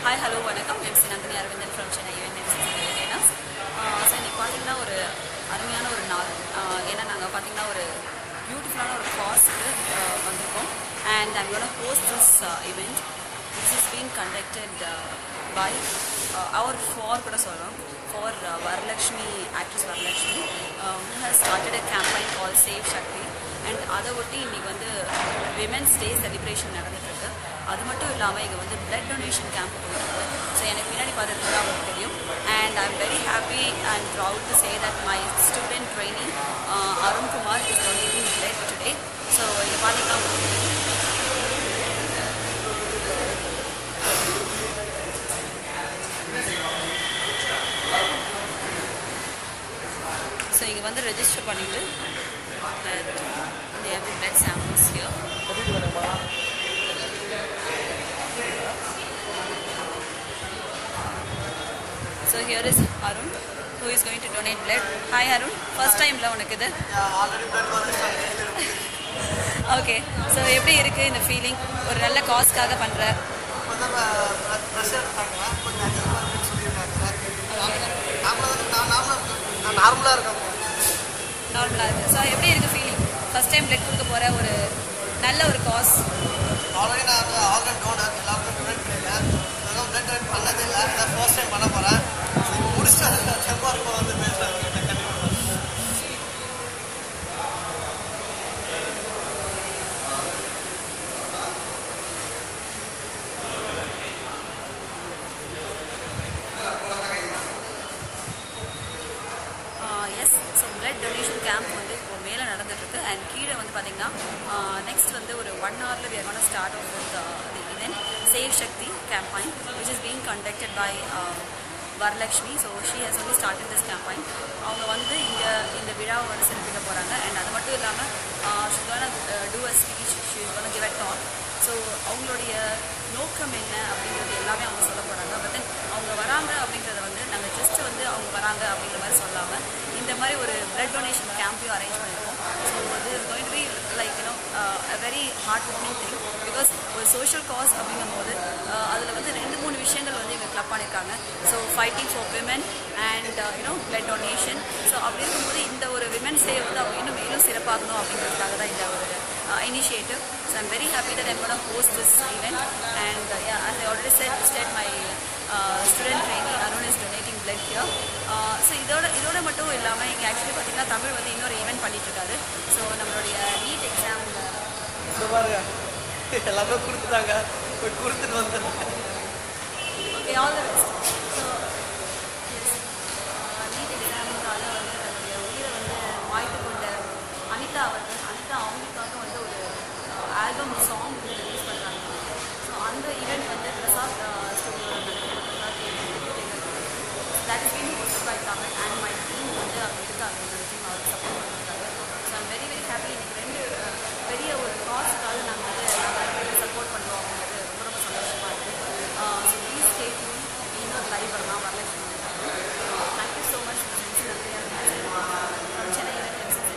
Hi hello வணக்கம் MC Nandini Aravindan from Chennai UNMC trainers so இன்னைக்கு பார்த்தீங்கன்னா ஒரு அருமையான ஒரு நாள் ஆஹ் ஏன்னா நாங்கள் பார்த்தீங்கன்னா ஒரு பியூட்டிஃபுல்லான ஒரு காஸ்க்கு வந்திருக்கோம் and I'm gonna host this event this is being conducted by our for கூட சொல்கிறோம் for Varalakshmi actress Varalakshmi who has started a campaign call save Sakthi and அதை ஒட்டி இன்னைக்கு வந்து விமென்ஸ் டே செலிப்ரேஷன் நடந்துட்டுருக்கு அது மட்டும் இல்லாமல் இங்கே வந்து பிளட் டொனேஷன் கேம்ப் போயிருக்கு ஸோ எனக்கு பின்னாடி பார்த்துட்டு தான் உங்களுக்கு தெரியும் and I am very happy and proud to say that my student training Arunkumar is donating blood today so இங்கே பார்த்தீங்கன்னா உங்களுக்கு தெரியும். ஸோ இங்கே வந்து ரெஜிஸ்டர் பண்ணிட்டு and they have the blood samples here. So here is Arun who is going to donate blood. Hi Arun, first time ல உனக்கு இது ஆல்ரெடி பிளட் வந்துருச்சாங்க ஓகே ஸோ எப்படி இருக்கு இந்த ஃபீலிங் ஒரு நல்ல காஸ்க்காக பண்ற வந்து ப்ரெஷர் எடுத்தாங்க கொஞ்சம் அதிகமாக இருக்குன்னு சொல்லியிருக்காங்க நார்மலாக வந்து நான் நார்மலாக நான் நார்மலாக இருக்கேன் நார்மலாக இருக்கு ஸோ எப்படி இருக்கு ஃபீலிங் ஃபர்ஸ்ட் டைம் பிளட் கொடுக்க போற ஒரு நல்ல ஒரு காஸ் ஆல்ரெடி நான் வந்து ஆர்கன் டோனர் எல்லாருக்கும் டொனேட் பண்ணியிருக்கேன் அதுவும் பிளட் டொனேட் பண்ணதே இல்லை இதான் ஃபர்ஸ்ட் டைம் பண்ண போகிறேன் முடிச்சுட்டு அதுக்கு செம்மா இருக்கும் வந்து பேசுகிறேன் கண்டிப்பாக yes so blood donation camp வந்து இப்போ மேலே நடந்துட்டுருக்கு அண்ட் கீழே வந்து பார்த்தீங்கன்னா நெக்ஸ்ட் வந்து ஒரு ஒன் ஹவரில் we are going to start off with uh, the event save Sakthi campaign which is being conducted by uh, Varalakshmi so she has only started this campaign அவங்க வந்து இங்கே இந்த விழாவை வந்து சிறப்பிக்க போகிறாங்க அண்ட் அது மட்டும் இல்லாமல் she gonna do a speech she gonna give a talk so அவங்களுடைய நோக்கம் என்ன அப்படிங்கிறது எல்லாமே அவங்க சொல்ல போகிறாங்க பட் தென் அவங்க வராங்க அப்படிங்கிறத வந்து நாங்கள் ஜஸ்ட் வந்து அவங்க வராங்க அப்படிங்கிற மாதிரி சொல்லாமல் இந்த மாதிரி ஒரு பிளட் டொனேஷன் கேம்பையும் அரேஞ்ச் பண்ணியிருக்கோம் ஸோ அது is going to be like you know a very heart warming thing because ஒரு சோஷியல் காஸ் அப்படிங்கும் போது அதில் வந்து ரெண்டு மூணு விஷயங்கள் வந்து இவங்க கிளப் பண்ணியிருக்காங்க so fighting for women and you know blood donation so அப்படி இருக்கும்போது இந்த ஒரு விமன்ஸ் டே வந்து அவங்க இன்னும் மேலும் சிறப்பாகணும் அப்படிங்கிறதுக்காக தான் இந்த ஒரு initiative. So I'm very happy that I'm going to host this event. And uh, yeah, as I already said, said my uh, student trainee Arun is donating blood here. Uh, so இதோட இதோட மட்டும் இல்லாமல் இங்கே actually பார்த்தீங்கன்னா தமிழ் வந்து இன்னொரு event பண்ணிட்டு இருக்காரு ஸோ நம்மளுடைய நீட் எக்ஸாம் இந்த பாருங்க எல்லாமே கொடுத்துட்டாங்க போய் கொடுத்துட்டு வந்துடுறேன் okay all the best so NEET எக்ஸாமுக்காக வந்து தன்னுடைய உயிரை வந்து மாய்த்து கொண்ட அனிதா அவர்கள் அனிதா அவங்களுக்காக வந்து ஒரு ஆல்பம் சாங் வந்து ரிலீஸ் பண்ணுறாங்க ஸோ அந்த ஈவெண்ட் வந்து பிரசாத் ஸ்டுடியோவில் that is been host by Tamil and my team வந்து அவங்க இருக்காங்க என்னோட டீம் அவர் சப்போர்ட் பண்ணிருக்காங்க so I'm very very happy இன்னைக்கு ரெண்டு அஹ், பெரிய ஒரு காசுக்காக நாங்கள் வந்து நாங்கள் சப்போர்ட் பண்ணுறோம் அப்படிங்கிறது ரொம்ப ரொம்ப சந்தோஷமாக இருக்குது ஸோ ப்ளீஸ் ஸ்டே டியூன் இன்னொரு லைவ் வரலாம் Varalakshmi thank you so much from Chennai MCC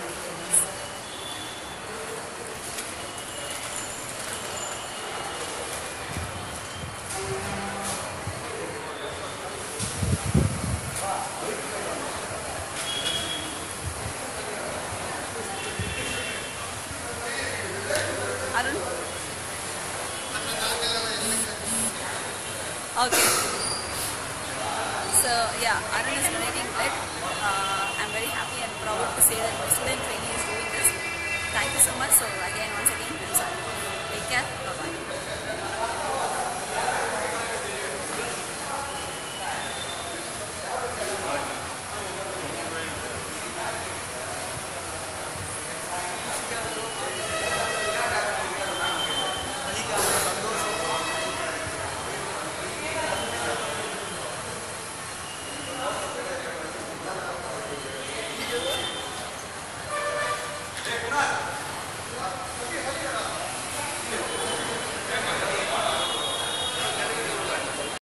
Arun Okay. So yeah, Arun is donating blood. Uh, I'm very happy and proud to say that my student trainee is doing this. Thank you so much. So again, once again.